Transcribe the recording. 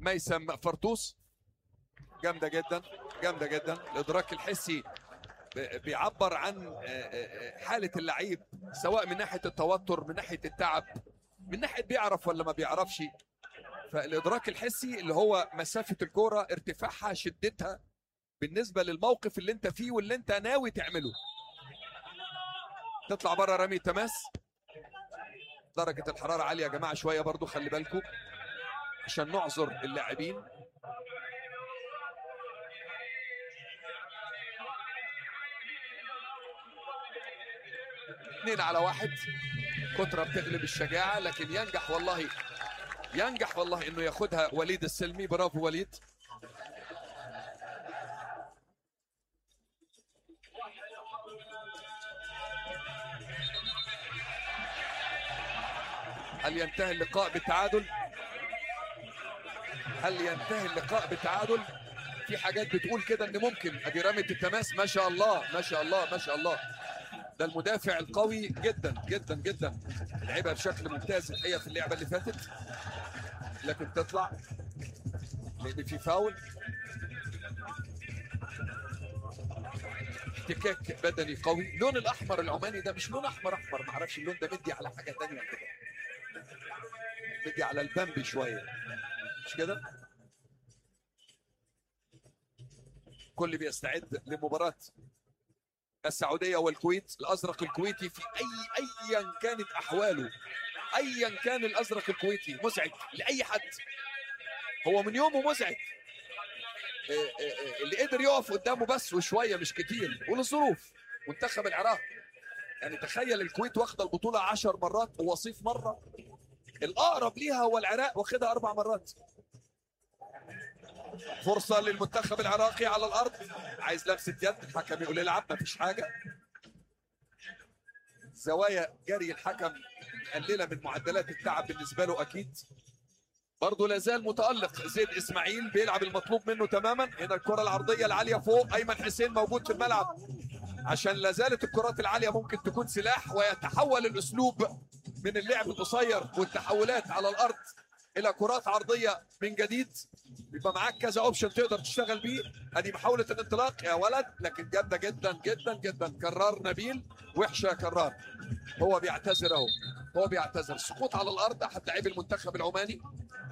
ميسم فرطوس جامده جدا جامده جدا الادراك الحسي ب- بيعبر عن آه، آه، حاله اللعيب سواء من ناحيه التوتر من ناحيه التعب من ناحيه بيعرف ولا ما بيعرفش فالادراك الحسي اللي هو مسافه الكوره ارتفاعها شدتها بالنسبه للموقف اللي انت فيه واللي انت ناوي تعمله تطلع بره رمي تماس درجه الحراره عاليه يا جماعه شويه برضو خلي بالكم عشان نعذر اللاعبين اثنين على واحد كترة بتغلب الشجاعة لكن ينجح والله ينجح والله انه ياخدها وليد السلمي برافو وليد هل ينتهي اللقاء بالتعادل؟ هل ينتهي اللقاء بالتعادل؟ في حاجات بتقول كده ان ممكن ادي رمية التماس ما شاء الله ما شاء الله ما شاء الله ده المدافع القوي جدا جدا جدا لعبها بشكل ممتاز الحقيقه في اللعبه اللي فاتت لكن تطلع لان في فاول احتكاك بدني قوي اللون الاحمر العماني ده مش لون احمر احمر معرفش اللون ده مدي على حاجه تانية كده مدي على البامبي شويه مش كده كل بيستعد لمباراه السعوديه والكويت الازرق الكويتي في اي ايا كانت احواله ايا كان الازرق الكويتي مزعج لاي حد هو من يومه مزعج آه، آه، آه، اللي قدر يقف قدامه بس وشويه مش كتير وللظروف منتخب العراق يعني تخيل الكويت واخده البطوله عشر مرات ووصيف مره الاقرب ليها هو العراق واخدها اربع مرات فرصة للمنتخب العراقي على الأرض عايز لمسة يد الحكم يقول العب مفيش حاجة زوايا جري الحكم مقللة من معدلات التعب بالنسبة له أكيد برضه لا زال متألق زيد إسماعيل بيلعب المطلوب منه تماما هنا الكرة العرضية العالية فوق أيمن حسين موجود في الملعب عشان لا زالت الكرات العالية ممكن تكون سلاح ويتحول الأسلوب من اللعب القصير والتحولات على الأرض الى كرات عرضيه من جديد يبقى معاك كذا اوبشن تقدر تشتغل بيه ادي محاوله الانطلاق يا ولد لكن جامده جدا جدا جدا كرار نبيل وحشه يا كرار هو بيعتذر اهو هو بيعتذر السقوط على الارض احد لاعبي المنتخب العماني